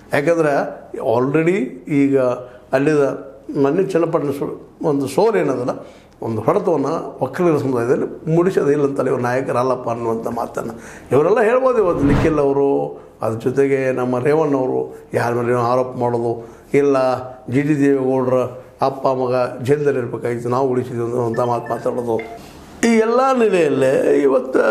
ಯಾಕಂದ್ರೆ ಆಲ್ರೆಡಿ ಈಗ ಅಲ್ಲಿದ ಮನೆ ಚನ್ನಪಟ್ಟಣ ಸೋ ಒಂದು ಸೋಲ್ ಏನದಲ್ಲ ಒಂದು ಹೊಡೆತವನ್ನು ಒಕ್ಕಲಿಗರ ಸಮುದಾಯದಲ್ಲಿ ಮುಡಿಸೋದೇ ಇಲ್ಲ ಅಂತಲೇ ಇವ್ರು ನಾಯಕರಲ್ಲಪ್ಪ ಅನ್ನುವಂಥ ಮಾತನ್ನು ಇವರೆಲ್ಲ ಹೇಳ್ಬೋದು ಇವತ್ತು ನಿಖಿಲ್ ಅವರು ಅದ್ರ ಜೊತೆಗೆ ನಮ್ಮ ರೇವಣ್ಣವರು ಯಾರ ಮೇಲೆ ಏನೋ ಆರೋಪ ಮಾಡೋದು ಇಲ್ಲ ಜಿ ಟಿ ದೇವೇಗೌಡರ ಅಪ್ಪ ಮಗ ಜೈಲದಲ್ಲಿ ಇರಬೇಕಾಗಿತ್ತು ನಾವು ಉಳಿಸಿದ್ವಿ ಅಂತ ಮಾತು ಮಾತಾಡೋದು ಈ ಎಲ್ಲ ನೆಲೆಯಲ್ಲೇ ಇವತ್ತು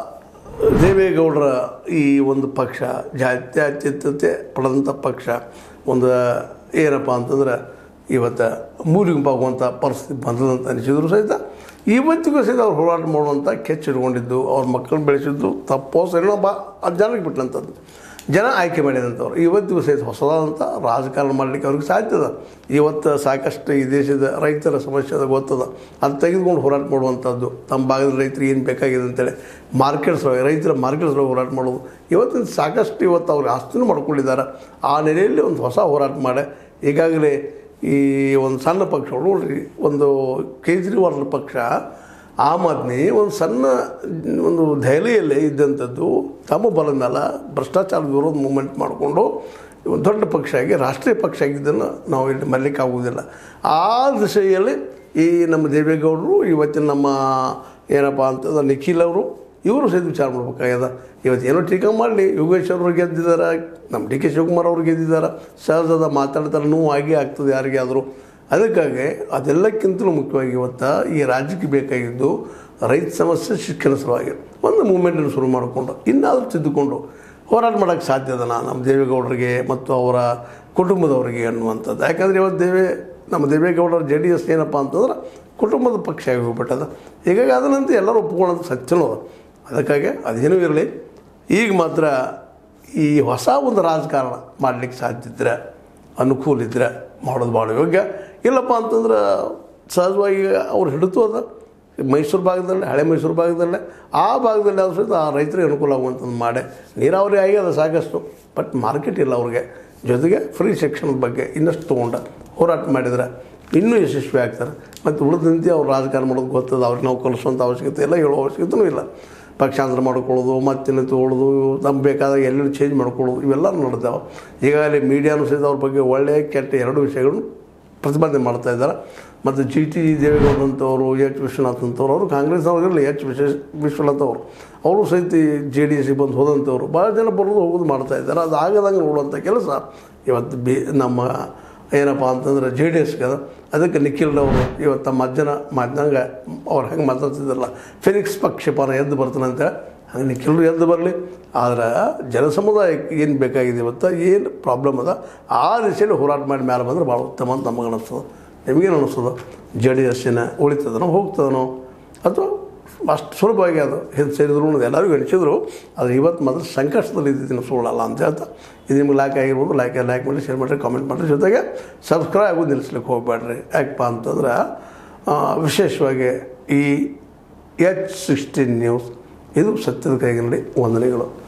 ದೇವೇಗೌಡರ ಈ ಒಂದು ಪಕ್ಷ ಜಾತ್ಯತೀತತೆ ಪಡೆದಂಥ ಪಕ್ಷ ಒಂದು ಏನಪ್ಪ ಅಂತಂದ್ರೆ ಇವತ್ತು ಮೂಲಿಗುಂಪಾಗುವಂಥ ಪರಿಸ್ಥಿತಿ ಬಂದದಂತ ಅನಿಸಿದ್ರು ಸಹಿತ ಇವತ್ತಿಗೂ ಸಹಿತ ಅವ್ರು ಹೋರಾಟ ಮಾಡುವಂಥ ಕೆಚ್ಚು ಇಟ್ಕೊಂಡಿದ್ದು ಅವ್ರ ಮಕ್ಕಳು ಬೆಳೆಸಿದ್ದು ತಪ್ಪೋ ಸರಿನೋ ಬಾ ಅದು ಜನಕ್ಕೆ ಬಿಟ್ಟಂಥದ್ದು ಜನ ಆಯ್ಕೆ ಮಾಡಿದಂಥವ್ರು ಇವತ್ತಿಗೂ ಸಹಿತ ಹೊಸದಾದಂಥ ರಾಜಕಾರಣ ಮಾಡಲಿಕ್ಕೆ ಅವ್ರಿಗೆ ಸಾಧ್ಯದ ಇವತ್ತು ಸಾಕಷ್ಟು ಈ ದೇಶದ ರೈತರ ಸಮಸ್ಯೆ ಅದ ಗೊತ್ತದ ಅದು ತೆಗೆದುಕೊಂಡು ಹೋರಾಟ ಮಾಡುವಂಥದ್ದು ತಮ್ಮ ಭಾಗದ ರೈತರಿಗೆ ಏನು ಬೇಕಾಗಿದೆ ಅಂತೇಳಿ ಮಾರ್ಕೆಟ್ಸ್ ರೈತರ ಮಾರ್ಕೆಟ್ಸ್ ಹೋರಾಟ ಮಾಡೋದು ಇವತ್ತಿನ ಸಾಕಷ್ಟು ಇವತ್ತು ಅವ್ರಿಗೆ ಆಸ್ತಿನೂ ಮಾಡ್ಕೊಂಡಿದ್ದಾರೆ ಆ ನೆಲೆಯಲ್ಲಿ ಒಂದು ಹೊಸ ಹೋರಾಟ ಮಾಡಿ ಈಗಾಗಲೇ ಈ ಒಂದು ಸಣ್ಣ ಪಕ್ಷಗಳು ನೋಡ್ರಿ ಒಂದು ಕೇಜ್ರಿವಾಲ್ ಪಕ್ಷ ಆಮ್ ಆದ್ಮಿ ಒಂದು ಸಣ್ಣ ಒಂದು ದೆಹಲಿಯಲ್ಲೇ ಇದ್ದಂಥದ್ದು ತಮ್ಮ ಬಲದ ಮೇಲೆ ಭ್ರಷ್ಟಾಚಾರ ವಿರೋಧ ಮೂಮೆಂಟ್ ಮಾಡಿಕೊಂಡು ಒಂದು ದೊಡ್ಡ ಪಕ್ಷ ಆಗಿ ರಾಷ್ಟ್ರೀಯ ಪಕ್ಷ ಆಗಿದ್ದನ್ನು ನಾವು ಇಲ್ಲಿ ಮರಲಿಕ್ಕೆ ಆಗುವುದಿಲ್ಲ ಆ ದಿಶೆಯಲ್ಲಿ ಈ ನಮ್ಮ ದೇವೇಗೌಡರು ಇವತ್ತಿನ ನಮ್ಮ ಏನಪ್ಪ ಅಂತಂದ್ರೆ ನಿಖಿಲ್ ಅವರು ಇವರು ಸಹಿತ ವಿಚಾರ ಮಾಡ್ಬೇಕಾಗ್ಯದ ಇವತ್ತು ಏನೋ ಟೀಕಾ ಮಾಡಲಿ ಯೋಗೇಶ್ ಅವರು ಗೆದ್ದಿದ್ದಾರೆ ನಮ್ಮ ಡಿ ಕೆ ಶಿವಕುಮಾರ್ ಅವರು ಗೆದ್ದಿದ್ದಾರೆ ಸಹಜದ ಮಾತಾಡ್ತಾರೆ ನೋವು ಆಗೇ ಆಗ್ತದೆ ಯಾರಿಗೆ ಆದರೂ ಅದಕ್ಕಾಗಿ ಅದೆಲ್ಲಕ್ಕಿಂತಲೂ ಮುಖ್ಯವಾಗಿ ಇವತ್ತು ಈ ರಾಜ್ಯಕ್ಕೆ ಬೇಕಾಗಿದ್ದು ರೈತ ಸಮಸ್ಯೆ ಶಿಕ್ಷಣ ಸಲುವಾಗಿ ಒಂದು ಮೂಮೆಂಟನ್ನು ಶುರು ಮಾಡಿಕೊಂಡು ಇನ್ನಾದರೂ ತಿದ್ದುಕೊಂಡು ಹೋರಾಟ ಮಾಡೋಕ್ಕೆ ಸಾಧ್ಯ ಅದನ ನಮ್ಮ ದೇವೇಗೌಡರಿಗೆ ಮತ್ತು ಅವರ ಕುಟುಂಬದವರಿಗೆ ಅನ್ನುವಂಥದ್ದು ಯಾಕಂದರೆ ಇವತ್ತು ದೇವೇ ನಮ್ಮ ದೇವೇಗೌಡರ ಜೆ ಡಿ ಎಸ್ ಏನಪ್ಪ ಅಂತಂದ್ರೆ ಕುಟುಂಬದ ಪಕ್ಷ ಆಗಿ ಹೋಗ್ಬಿಟ್ಟದ ಹೀಗಾಗಿ ಅದನ್ನಂತೂ ಎಲ್ಲರೂ ಒಪ್ಕೊಳ್ಳೋದು ಸತ್ಯನೂ ಅದ ಅದಕ್ಕಾಗಿ ಅದೇನೂ ಇರಲಿ ಈಗ ಮಾತ್ರ ಈ ಹೊಸ ಒಂದು ರಾಜಕಾರಣ ಮಾಡಲಿಕ್ಕೆ ಸಾಧ್ಯ ಇದ್ದರೆ ಅನುಕೂಲ ಇದ್ದರೆ ಮಾಡೋದು ಭಾಳ ಯೋಗ್ಯ ಇಲ್ಲಪ್ಪ ಅಂತಂದ್ರೆ ಸಹಜವಾಗಿ ಅವ್ರು ಹಿಡಿತು ಅದ ಮೈಸೂರು ಭಾಗದಲ್ಲೇ ಹಳೆ ಮೈಸೂರು ಭಾಗದಲ್ಲೇ ಆ ಭಾಗದಲ್ಲಿ ಆದ್ರೂ ಸಹಿತ ಆ ರೈತರಿಗೆ ಅನುಕೂಲ ಆಗುವಂಥದ್ದು ಮಾಡಿ ನೀರಾವರಿ ಆಗ್ಯದ ಸಾಕಷ್ಟು ಬಟ್ ಮಾರ್ಕೆಟ್ ಇಲ್ಲ ಅವ್ರಿಗೆ ಜೊತೆಗೆ ಫ್ರೀ ಶಿಕ್ಷಣದ ಬಗ್ಗೆ ಇನ್ನಷ್ಟು ತೊಗೊಂಡು ಹೋರಾಟ ಮಾಡಿದ್ರೆ ಇನ್ನೂ ಯಶಸ್ವಿ ಆಗ್ತಾರೆ ಮತ್ತು ಉಳಿದಂತೆ ಅವ್ರು ರಾಜಕಾರಣ ಮಾಡೋದು ಗೊತ್ತದ ಅವ್ರಿಗೆ ನಾವು ಕಲಿಸುವಂಥ ಅವಶ್ಯಕತೆ ಇಲ್ಲ ಹೇಳೋ ಅವಶ್ಯಕತೆಯೂ ಇಲ್ಲ ಪಕ್ಷಾಂತರ ಮಾಡ್ಕೊಳ್ಳೋದು ಮತ್ತಿನ್ನು ತೊಗೊಳ್ಳೋದು ನಮ್ಗೆ ಬೇಕಾದಾಗ ಎಲ್ಲೆಲ್ಲಿ ಚೇಂಜ್ ಮಾಡ್ಕೊಳ್ಳೋದು ಇವೆಲ್ಲ ನೋಡ್ತಾವೆ ಈಗಾಗಲೇ ಮೀಡಿಯಾನು ಸಹಿತ ಅವ್ರ ಬಗ್ಗೆ ಒಳ್ಳೆಯ ಕೆಟ್ಟ ಎರಡು ವಿಷಯಗಳನ್ನು ಪ್ರತಿಪಾದನೆ ಮಾಡ್ತಾ ಇದ್ದಾರೆ ಮತ್ತು ಜಿ ಟಿ ದೇವೇಗೌಡರಂಥವ್ರು ಎಚ್ ವಿಶ್ವನಾಥ್ ಅಂತವ್ರು ಅವರು ಕಾಂಗ್ರೆಸ್ನವ್ರು ಇರಲಿ ಎಚ್ ವಿಶ್ವ ವಿಶ್ವನಾಥ್ ಅವರು ಅವರು ಸಹಿತ ಜೆ ಡಿ ಎಸ್ಗೆ ಬಂದು ಹೋದಂಥವ್ರು ಭಾಳ ಜನ ಬರೋದು ಹೋಗೋದು ಮಾಡ್ತಾ ಇದ್ದಾರೆ ಅದು ಆಗದಂಗೆ ನೋಡುವಂಥ ಕೆಲಸ ಇವತ್ತು ಬಿ ನಮ್ಮ ಏನಪ್ಪ ಅಂತಂದ್ರೆ ಜೆ ಡಿ ಎಸ್ಗೆ ಅದ ಅದಕ್ಕೆ ನಿಖಿಲ್ ಅವರು ಇವತ್ತು ತಮ್ಮ ಅಜ್ಜನ ಮಾತಿನಂಗೆ ಅವ್ರು ಹೆಂಗೆ ಮಾತಾಡ್ತಿದ್ರಲ್ಲ ಫಿನಿಕ್ಸ್ ಪಕ್ಷಪಾನ ಎದ್ದು ಬರ್ತಾನಂತೆ ಹಂಗೆ ನಿಖಿಲ್ರು ಎದ್ದು ಬರಲಿ ಆದ್ರೆ ಜನಸಮುದಾಯಕ್ಕೆ ಏನು ಬೇಕಾಗಿದೆ ಇವತ್ತು ಏನು ಪ್ರಾಬ್ಲಮ್ ಅದ ಆ ದಿಶೆಯಲ್ಲಿ ಹೋರಾಟ ಮಾಡಿ ಮೇಲೆ ಬಂದ್ರೆ ಭಾಳ ಉತ್ತಮ ಅಂತ ನಮಗೆ ಅನಿಸ್ತದೆ ನಿಮಗೇನು ಅನಿಸ್ತದೆ ಜೆ ಡಿ ಎಸ್ಸಿನ ಉಳಿತದನೋ ಹೋಗ್ತದನೋ ಅಥವಾ ಅಷ್ಟು ಸುಲಭವಾಗಿ ಅದು ಹಿಂದೆ ಸೇರಿದ್ರು ಎಲ್ಲರಿಗೂ ಎಣಿಸಿದ್ರು ಆದರೆ ಇವತ್ತು ಮಾತ್ರ ಸಂಕಷ್ಟದಲ್ಲಿ ಇದ್ದಿದ್ದೀನಿ ಸುಳ್ಳಲ್ಲ ಅಂತ ಹೇಳ್ತಾ ಇದು ನಿಮ್ಗೆ ಲೈಕ್ ಆಗಿರ್ಬೋದು ಲೈಕ್ ಲೈಕ್ ಮಾಡಿ ಶೇರ್ ಮಾಡಿರಿ ಕಾಮೆಂಟ್ ಮಾಡಿರಿ ಜೊತೆಗೆ ಸಬ್ಸ್ಕ್ರೈಬ್ ಆಗೋದು ನಿಲ್ಲಿಸ್ಲಿಕ್ಕೆ ಹೋಗಬೇಡ್ರಿ ಯಾಕಪ್ಪ ಅಂತಂದ್ರೆ ಆ, ವಿಶೇಷವಾಗಿ ಈ ಎಚ್ ಸಿಕ್ಸ್ಟೀನ್ ನ್ಯೂಸ್ ಇದು ಸತ್ಯದ ಕೈಗಳಲ್ಲಿ ವಂದನೆಗಳು